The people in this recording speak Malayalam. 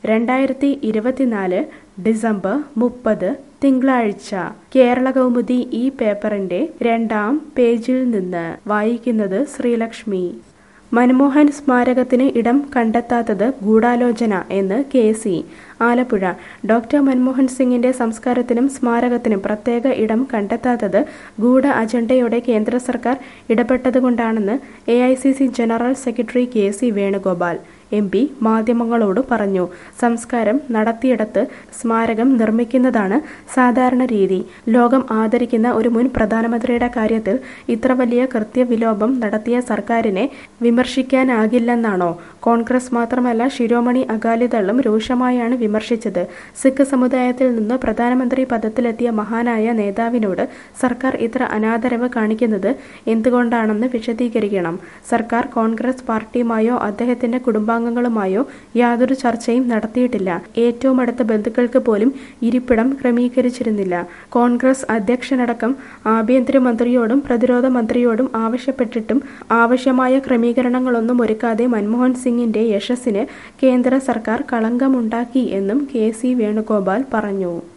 രണ്ടായിരത്തി ഇരുപത്തിനാല് ഡിസംബർ മുപ്പത് തിങ്കളാഴ്ച കേരള കൗമുദി ഈ പേപ്പറിന്റെ രണ്ടാം പേജിൽ നിന്ന് വായിക്കുന്നത് ശ്രീലക്ഷ്മി മൻമോഹൻ സ്മാരകത്തിന് ഇടം കണ്ടെത്താത്തത് ഗൂഢാലോചന എന്ന് K C Alappuzha doctor Manmohan സിംഗിന്റെ സംസ്കാരത്തിനും സ്മാരകത്തിനും പ്രത്യേക ഇടം കണ്ടെത്താത്തത് ഗൂഢ അജണ്ടയോടെ കേന്ദ്ര സർക്കാർ ഇടപെട്ടതുകൊണ്ടാണെന്ന് A I C C general secretary K C Venugopal M P മാധ്യമങ്ങളോട് പറഞ്ഞു സംസ്കാരം നടത്തിയിടത്ത് സ്മാരകം നിർമ്മിക്കുന്നതാണ് സാധാരണ രീതി ലോകം ആദരിക്കുന്ന ഒരു മുൻ പ്രധാനമന്ത്രിയുടെ കാര്യത്തിൽ ഇത്ര വലിയ കൃത്യവിലോപം നടത്തിയ സർക്കാരിനെ വിമർശിക്കാനാകില്ലെന്നാണോ കോൺഗ്രസ് മാത്രമല്ല ശിരോമണി അകാലിദളും രൂക്ഷമായാണ് വിമർശിച്ചത് സിഖ് സമുദായത്തിൽ നിന്ന് പ്രധാനമന്ത്രി പദത്തിലെത്തിയ മഹാനായ നേതാവിനോട് സർക്കാർ ഇത്ര അനാദരവ് കാണിക്കുന്നത് എന്തുകൊണ്ടാണെന്ന് വിശദീകരിക്കണം സർക്കാർ കോൺഗ്രസ് പാർട്ടിയുമായോ അദ്ദേഹത്തിന്റെ കുടുംബാംഗങ്ങളുമായോ യാതൊരു ചർച്ചയും നടത്തിയിട്ടില്ല ഏറ്റവും അടുത്ത ബന്ധുക്കൾക്ക് പോലും ഇരിപ്പിടം ക്രമീകരിച്ചിരുന്നില്ല കോൺഗ്രസ് അധ്യക്ഷനടക്കം ആഭ്യന്തരമന്ത്രിയോടും പ്രതിരോധ മന്ത്രിയോടും ആവശ്യപ്പെട്ടിട്ടും ആവശ്യമായ ക്രമീകരണങ്ങളൊന്നും ഒരുക്കാതെ മൻമോഹൻ സിംഗിന്റെ യശസ്സിന് കേന്ദ്ര സർക്കാർ കളങ്കമുണ്ടാക്കി എന്നും കെ സി വേണുഗോപാൽ പറഞ്ഞു